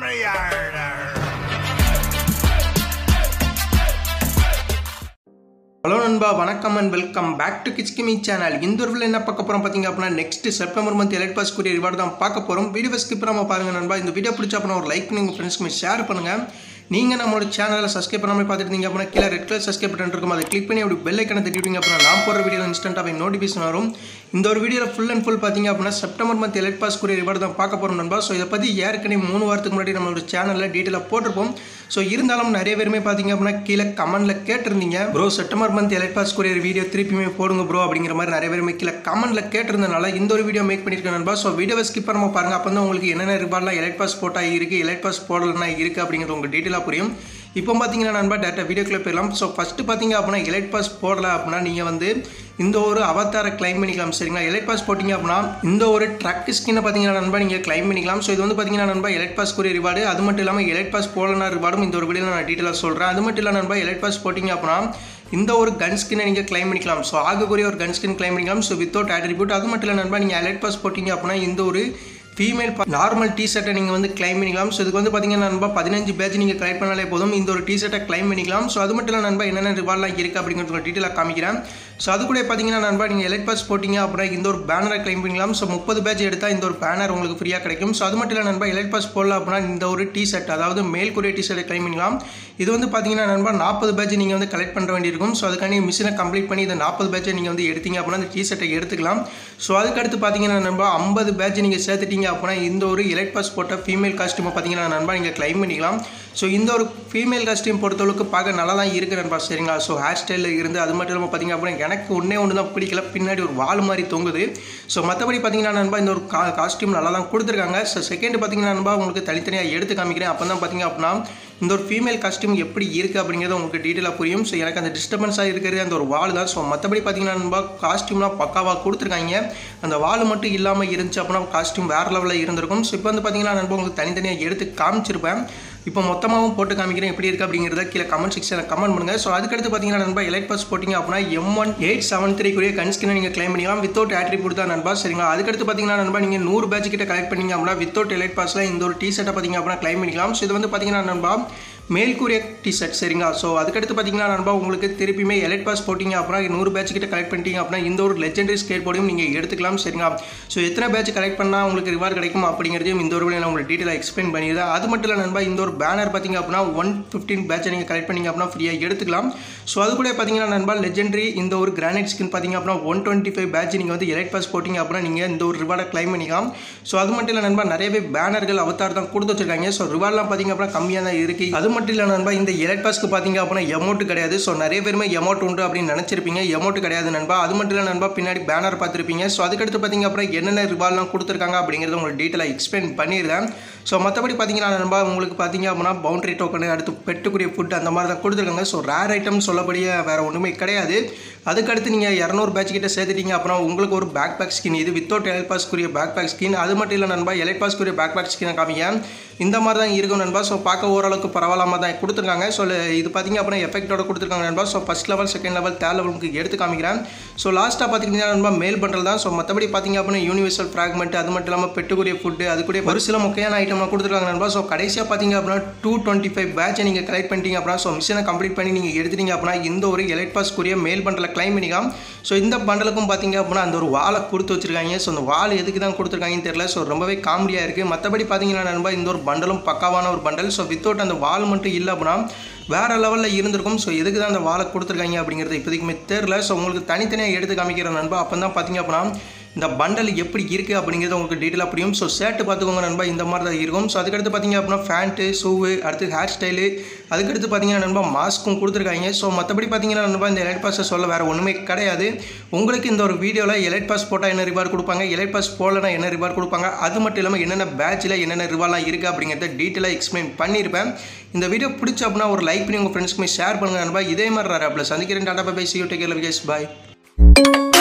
hello நண்பா வணக்கம் and welcome back to கிச்கிமி சேனல் இந்த ஒரு என்ன பார்க்க போகிறோம் பார்த்தீங்க அப்படின்னா next September month elite pass கூடிய ரிவார்டு தான் பார்க்க போகிறோம் வீடியோ ஸ்கிப் பண்ணாமல் பாருங்க நண்பா இந்த வீடியோ பிடிச்சா அப்படின்னா ஒரு லைக் பண்ணி உங்கள் ஃப்ரெண்ட்ஸ்க்கு ஷேர் பண்ணுங்கள் நீங்கள் நம்மளோட சேனலை சப்ஸ்கிரைப் பண்ணாமல் பார்த்துட்டு இருந்தீங்க அப்படின்னா கீழே ரெட் கலர் சப்ஸ்கிரைப் பட்டன் இருக்கும் அதை கிளிக் பண்ணி அப்படி பெல் ஐக்கனை தட்டிவிட்டீங்க அப்படின்னா நான் போடுற வீடியோ இன்ஸ்டன்ட்டாக நோட்டிஃபிகேஷன் வரும் இந்த ஒரு வீடியோவில் ஃபுல் அண்ட் ஃபுல் பார்த்தீங்க அப்படின்னா செப்டம்பர் மந்த் எலைட் பாஸ் கூடிய ரிவார்டு தான் பார்க்க போகிறோம் நண்பா ஸோ இதை பற்றி ஏற்கனவே மூணு வாரத்துக்கு முன்னாடி நம்மளோட சேனலில் டீட்டெயிலாக போட்டிருப்போம் ஸோ இருந்தாலும் நிறைய பேருமே பார்த்தீங்க அப்படின்னா கீழே கமெண்ட்ல கேட்டிருந்தீங்க bro September month elite pass கூடிய வீடியோ திருப்பியுமே போடுங்க ப்ரோ அப்படிங்கிற மாதிரி நிறைய பேருமே கீழே கமெண்ட்ல கேட்டிருந்தனால இந்த ஒரு வீடியோ மேக் பண்ணியிருக்கேன் நண்பா ஸோ வீடியோவை ஸ்கிப் பண்ணாம பாருங்க அப்போ தான் உங்களுக்கு என்னென்ன ரிவார்ட்லாம் எலைட் பாஸ் போட்டா இருக்கு எலைட் பாஸ் போடலன்னா இருக்கு அப்படிங்கிறது உங்களுக்கு டீட்டெயிலாக புரியும் இப்போ பார்த்தீங்கன்னா நண்பா டேட்டா வீடியோக்குள்ளே போயிடலாம் ஸோ ஃபஸ்ட்டு பார்த்தீங்க அப்படின்னா எலைட் பாஸ் போடல அப்படின்னா நீங்கள் வந்து இந்த ஒரு அவதாரை கிளைம் பண்ணிக்கலாம் சரிங்களா எலைட் பாஸ் போட்டிங்க அப்படின்னா இந்த ஒரு ட்ரக் ஸ்கின்னை பார்த்தீங்கன்னா நண்பா நீங்கள் கிளைம் பண்ணிக்கலாம் ஸோ இது வந்து பார்த்தீங்கன்னா நண்பா எலைட் பாஸ் கூறிய ரிவார்டு அது மட்டும் இல்லாமல் எலைட் பாஸ் போடலனா ரிவார்டும் இந்த ஒரு வீடியோவில் நான் டீட்டெயிலாக சொல்கிறேன் அது மட்டும் இல்லை நண்பா எலைட் பாஸ் போட்டிங்க அப்படின்னா இந்த ஒரு கன் ஸ்கினை நீங்கள் கிளைம் பண்ணிக்கலாம் ஸோ ஆகக்கூடிய ஒரு கன் ஸ்கின் கிளைம் பண்ணிக்கலாம் ஸோ வித்தவுட் ஆட்ரிபியூட் அது மட்டும் இல்லை நண்பா நீங்கள் எலைட் பாஸ் போட்டிங்க அப்படின்னா இந்த ஒரு ஃபீமேல் நார்மல் டி ஷர்ட்டை நீங்கள் வந்து கிளைம் பண்ணிக்கலாம் ஸோ இதுக்கு வந்து பார்த்தீங்கன்னா நண்பா பதினஞ்சு பேஜ் நீங்கள் கலெக்ட் பண்ணாலே போதும் இந்த ஒரு டி ஷர்ட்டை கிளைம் பண்ணிக்கலாம் ஸோ அது மட்டும் இல்லை நண்பா என்னென்ன ரிவார்ட்லாம் இருக்குது அப்படிங்கிறது டீட்டெயிலாக காமிக்கிறேன் ஸோ அது கூட பார்த்தீங்கன்னா நண்பா நீங்கள் எலைட் பாஸ் போட்டிங்க அப்புறம் இந்த ஒரு பேனரை கிளைம் பண்ணிக்கலாம் ஸோ முப்பது பேஜ் எடுத்தால் இந்த ஒரு பேனர் உங்களுக்கு ஃப்ரீயாக கிடைக்கும் ஸோ அது மட்டும் இல்லை நண்பா எலைட் பாஸ் போடல அப்படின்னா இந்த ஒரு டி ஷர்ட் அதாவது மேல் கூடிய டி ஷர்ட்டை கிளைம் பண்ணிக்கலாம் இது வந்து பார்த்தீங்கன்னா நண்பா நாற்பது பேஜ் நீங்கள் வந்து கலெக்ட் பண்ண வேண்டியிருக்கும் ஸோ அதுக்காண்டி மிஷினை கம்ப்ளீட் பண்ணி இந்த நாற்பது பேஜை நீங்கள் வந்து எடுத்தீங்க அப்படின்னா இந்த டி ஷர்ட்டை எடுத்துக்கலாம் ஸோ அதுக்கடுத்து பார்த்தீங்கன்னா நண்பா ஐம்பது பேட்ச் நீங்கள் சேர்த்துட்டீங்க அப்படின்னா இந்த ஒரு எலைட் பாஸ் போட்ட ஃபீமேல் காஸ்டியூமை பார்த்தீங்கன்னா நண்பா நீங்கள் கிளைம் பண்ணிக்கலாம் ஸோ இந்த ஒரு ஃபீமேல் காஸ்டியூம் பொறுத்தளவுக்கு பார்க்க நல்லா தான் இருக்குது நண்பா சரிங்களா ஸோ ஹேர் ஸ்டைலில் இருந்து அது மட்டும் இல்லாமல் பார்த்தீங்க அப்படின்னா எனக்கு ஒன்றே ஒன்று தான் பிடிக்கல பின்னாடி ஒரு வால் மாதிரி தொங்குது ஸோ மற்றபடி பார்த்தீங்கன்னா நண்பா இந்த ஒரு கா காஸ்டியூம் நல்லா தான் கொடுத்துருக்காங்க ஸோ செகண்ட் பார்த்தீங்கன்னா நண்பா உங்களுக்கு தனித்தனியாக எடுத்து காமிக்கிறேன் அப்போ தான் பார்த்தீங்க அப்படின்னா இந்த ஒரு ஃபீமேல் காஸ்டியூம் எப்படி இருக்குது அப்படிங்கிறது உங்களுக்கு டீட்டெயிலாக புரியும் ஸோ எனக்கு அந்த டிஸ்டர்பன்ஸாக இருக்கிறது அந்த ஒரு வால் தான் ஸோ மற்றபடி பார்த்தீங்கன்னா நண்பா காஸ்டியூம்லாம் பக்காவாக கொடுத்துருக்காங்க அந்த வால் மட்டும் இல்லாமல் இருந்துச்சு அப்படின்னா காஸ்டியூம் வேறு லெவலில் இருந்திருக்கும் ஸோ இப்போ வந்து பார்த்தீங்கன்னா நண்பா உங்களுக்கு தனித்தனியாக எடுத்து காமிச்சிருப்பேன் இப்போ மொத்தமாகவும் போட்டு காமிக்கிறேன் எப்படி இருக்குது அப்படிங்கிறத கீழே கமெண்ட் செக்ஷனில் கமெண்ட் பண்ணுங்கள் ஸோ அதுக்கடுத்து பார்த்தீங்கன்னா நண்பா எலைட் பாஸ் போட்டிங்க அப்படின்னா M one eight seven three கூடிய கன்ஸ்கினை நீங்கள் கிளைம் பண்ணிக்கலாம் வித்தவுட் ஆட்ரிபியூட் தான் நண்பா சரிங்களா அதுக்கடுத்து பார்த்தீங்கன்னா நண்பா நீங்கள் நூறு பேட்ச் கிட்ட கலெக்ட் பண்ணிங்க அப்படின்னா வித்தவுட் எலைட் பாஸில் இந்த ஒரு டி ஷர்ட்டை பார்த்தீங்க அப்படின்னா கிளைம் பண்ணிக்கலாம் ஸோ இது வந்து பார்த்தீங்கன்னா நண்பா மேல் கூறிய டிஷர்ட் சரிங்களா ஸோ அதுக்கடுத்து பார்த்தீங்கன்னா நண்பா உங்களுக்கு திருப்பியுமே எலைட் பாஸ் போட்டிங்க அப்படின்னா நூறு பேட்ச் கிட்ட கலெக்ட் பண்ணிட்டீங்க அப்படின்னா இந்த ஒரு லெஜெண்டரி ஸ்கேட் போர்டையும் நீங்கள் எடுத்துக்கலாம் சரிங்களா ஸோ எத்தனை பேட்ச் கலெக்ட் பண்ணால் உங்களுக்கு ரிவார்டு கிடைக்கும் அப்படிங்கிறதையும் இந்த ஒரு நான் உங்களுக்கு டீட்டெயிலாக எக்ஸ்பிளைன் பண்ணிடுறேன் அது மட்டும் இல்லை நண்பா இந்த ஒரு பேனர் பார்த்தீங்க அப்படின்னா ஒன் ஃபிஃப்டீன் பேட்சை நீங்கள் கலெக்ட் பண்ணிங்க அப்படின்னா ஃப்ரீயாக எடுத்துக்கலாம் ஸோ அது கூட பார்த்தீங்கன்னா நண்பா லெஜெண்டரி இந்த ஒரு கிரானைட் ஸ்கின் பார்த்தீங்க அப்படின்னா ஒன் டுவெண்ட்டி ஃபைவ் பேட்ச் நீங்கள் வந்து எலைட் பாஸ் போட்டிங்க அப்படின்னா நீங்கள் இந்த ஒரு ரிவார்டை கிளைம் பண்ணிக்கலாம் ஸோ அது மட்டும் இல்லை நண்பா நிறையவே பேனர்கள் அவதார் தான் கொடுத்து வச்சிருக்காங்க ஸோ ரிவார்ட்லாம் பார்த்தீங்க அப்படின்னா கம்மியாக தான் இருக்குது அது மட்டும் இல்லை நண்பா இந்த எலைட் பாஸ்க்கு பார்த்தீங்க அப்படின்னா எமௌண்ட் கிடையாது ஸோ நிறைய பேருமே எமௌண்ட் உண்டு அப்படின்னு நினச்சிருப்பீங்க எமௌண்ட் கிடையாது நண்பா அது மட்டும் இல்லை நண்பா பின்னாடி பேனர் பார்த்துருப்பீங்க ஸோ அதுக்கடுத்து பார்த்தீங்க அப்புறம் என்னென்ன ரிவார்ட்லாம் கொடுத்துருக்காங்க அப்படிங்கிறத உங்களுக்கு டீட்டெயிலாக எக்ஸ்பிளைன் பண்ணிடுறேன் ஸோ மற்றபடி பார்த்தீங்கன்னா நண்பா உங்களுக்கு பார்த்தீங்க அப்படின்னா பவுண்டரி டோக்கனு அடுத்து பெட்டுக்குரிய ஃபுட் அந்த மாதிரி தான் கொடுத்துருக்காங்க ஸோ ரேர் ஐட்டம் சொல்லப்படிய வேறு ஒன்றுமே கிடையாது அதுக்கடுத்து நீங்கள் இரநூறு பேட்ச் கிட்ட சேர்த்துட்டீங்க அப்புறம் உங்களுக்கு ஒரு பேக் பேக் ஸ்கின் இது வித்தவுட் எலைட் பாஸ்க்குரிய பேக் பேக் ஸ்கின் அது மட்டும் இல்லை நண்பா எலைட் பாஸ்க்குரிய பேக் பேக் ஸ்கினை காமிங்க இந்த மாதிரி தான் இருக்கும் நண்பா ஸோ பார்க்க ஓரளவுக்கு பரவாயில்லாம தான் கொடுத்துருக்காங்க ஸோ இது பார்த்தீங்க அப்படின்னா எஃபெக்டோட கொடுத்துருக்காங்க நண்பா so first level second level third லெவலுக்கு எடுத்து காமிக்கிறேன் ஸோ லாஸ்ட்டாக பார்த்தீங்கன்னா நண்பா மேல் பண்டல் தான் ஸோ மற்றபடி பார்த்தீங்க அப்படின்னா யூனிவர்சல் ஃப்ராக்மெண்ட் அது மட்டும் இல்லாமல் பெட்டுக்குரிய ஃபுட்டு அது கூட ஒரு சில முக்கியமான ஐட்டம்லாம் கொடுத்துருக்காங்க நண்பா ஸோ கடைசியாக பார்த்தீங்க அப்படின்னா டூ டுவெண்ட்டி ஃபைவ் பேட்சை நீங்கள் கலெக்ட் பண்ணிட்டீங்க அப்படின்னா ஸோ மிஷினை கம்ப்ளீட் பண்ணி நீங்கள் எடுத்துட்டீங்க அப்படின்னா இந்த ஒரு எலைட் பாஸ்க்குரிய மேல் பண்டலை கிளைம் பண்ணிக்கலாம் ஸோ இந்த பண்டலுக்கும் பார்த்தீங்க அப்படின்னா அந்த ஒரு வாழை கொடுத்து வச்சிருக்காங்க ஸோ அந்த வால் எதுக்கு தான் கொடுத்துருக்காங்கன்னு தெரியல ஸோ ரொம்பவே காமெடியாக இருக்குது மற்றபடி பார்த்தீங்கன்னா நண்பா இந்த ஒரு பண்டலும் பக்காவான ஒரு பண்டல் ஸோ வித்தவுட் அந்த வால் மட்டும் இல்லை அப்படின்னா வேறு லெவலில் இருந்திருக்கும் ஸோ எதுக்கு தான் அந்த வாழை கொடுத்துருக்காங்க அப்படிங்கிறது இப்போதைக்குமே தெரில ஸோ உங்களுக்கு தனித்தனியாக எடுத்து காமிக்கிற நண்பா அப்போ தான் பார்த்தீங்க அப்படின்னா இந்த பண்டல் எப்படி இருக்குது அப்படிங்கிறது உங்களுக்கு டீட்டெயிலாக புரியும் ஸோ ஷர்ட்டு பார்த்துக்கோங்க நண்பா இந்த மாதிரி தான் இருக்கும் ஸோ அதுக்கடுத்து பார்த்தீங்க அப்படின்னா ஃபேண்ட்டு ஷூவு அடுத்து ஹேர் ஸ்டைலு அதுக்கடுத்து பார்த்தீங்கன்னா நண்பா மாஸ்க்கும் கொடுத்துருக்காங்க ஸோ மற்றபடி பார்த்தீங்கன்னா நண்பா இந்த எலைட் பாஸை சொல்ல வேறு ஒன்றுமே கிடையாது உங்களுக்கு இந்த ஒரு வீடியோவில் எலைட் பாஸ் போட்டால் என்ன ரிவார்டு கொடுப்பாங்க எலைட் பாஸ் போடலனா என்ன ரிவார்டு கொடுப்பாங்க அது மட்டும் இல்லாமல் என்னென்ன பேட்சில் என்னென்ன ரிவார்ட்லாம் இருக்குது அப்படிங்கிறத டீட்டெயிலாக எக்ஸ்பிளைன் பண்ணியிருப்பேன் இந்த வீடியோ பிடிச்ச அப்படின்னா ஒரு லைக் பண்ணி உங்கள் ஃப்ரெண்ட்ஸ்க்குமே ஷேர் பண்ணுங்கள் நண்பா இதே மாதிரி ப்ளஸ் சந்திக்கிறேன் டாடா bye see you take care bye